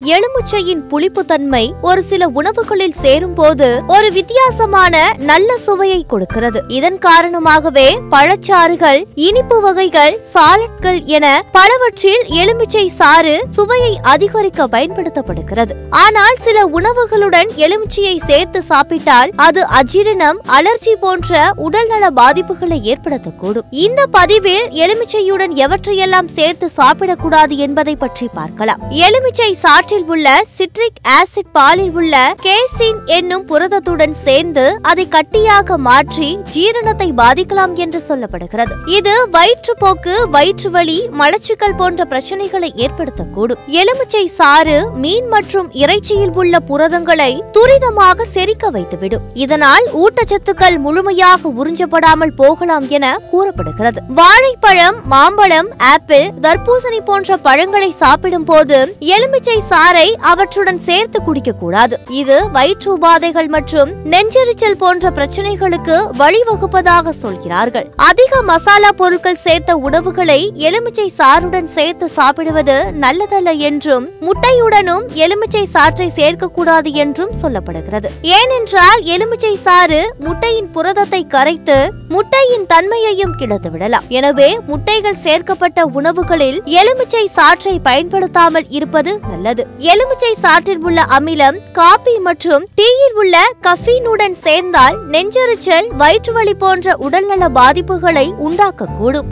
எலுமிச்சையின் புளிப்புத்தன்மை ஒரு சில உணவுகளில் சேரும்போது ஒரு வித்தியாசமான நல்ல சுவையை கொடுக்கிறது இதன் காரணமாகவே பழச்சாறுகள் இனிப்பு வகைகள் சாலட்கள் என பலவற்றில் எலுமிச்சை சாறு சுவையை அதிகரிக்க பயன்படுத்தப்படுகிறது ஆனால் சில உணவுகளுடன் எலுமிச்சையை சேர்த்து சாப்பிட்டால் அது அஜீரணம் அலர்ஜி போன்ற உடல்நல பாதிப்புகளை ஏற்படுத்தக்கூடும் இந்த பதிவில் எலுமிச்சையுடன் எவற்றையெல்லாம் சேர்த்து சாப்பிடக்கூடாது என்பதை பற்றி பார்க்கலாம் எலுமிச்சை சாற்றில் உள்ள சிட்ரிக் ஆசிட் பாலில் உள்ள கேசின் என்னும் புரதத்துடன் சேர்ந்து அதை கட்டியாக மாற்றி ஜீரணத்தை பாதிக்கலாம் என்று சொல்லப்படுகிறது இது வயிற்றுப்போக்கு வயிற்று வலி மலச்சிக்கல் போன்ற பிரச்சனைகளை ஏற்படுத்தக்கூடும் எலுமிச்சை சாறு மீன் மற்றும் இறைச்சியில் உள்ள புரதங்களை துரிதமாக செரிக்க வைத்துவிடும் இதனால் ஊட்டச்சத்துக்கள் முழுமையாக உறிஞ்சப்படாமல் போகலாம் என கூறப்படுகிறது வாழைப்பழம் மாம்பழம் ஆப்பிள் தர்பூசணி போன்ற பழங்களை சாப்பிடும் போது எலுமிச்சை சாறை அவற்றுடன் சேர்த்து குடிக்க கூடாது இது வயிற்று உபாதைகள் மற்றும் நெஞ்செரிச்சல் போன்ற பிரச்சனைகளுக்கு வழிவகுப்பதாக சொல்கிறார்கள் அதிக மசாலா பொருட்கள் சேர்த்த உணவுகளை எலுமிச்சை சாறுடன் சேர்த்து சாப்பிடுவது நல்லதல்ல என்றும் முட்டையுடனும் எலுமிச்சை சாற்றை சேர்க்கக்கூடாது என்றும் சொல்லப்படுகிறது ஏனென்றால் எலுமிச்சை சாறு முட்டையின் புரதத்தை கரைத்து முட்டையின் தன்மையையும் கிடத்து விடலாம் எனவே முட்டைகள் சேர்க்கப்பட்ட உணவுகளில் எலுமிச்சை சாற்றை பயன்படுத்தாமல் இருப்பது நல்லது எலுமிச்சை சாற்றில் உள்ள அமிலம் காபி மற்றும் டீயில் உள்ள கஃபீனுடன் சேர்ந்தால் நெஞ்செரிச்சல் வயிற்றுவலி போன்ற உடல்நல பாதிப்புகளை உண்டாக்கக்கூடும்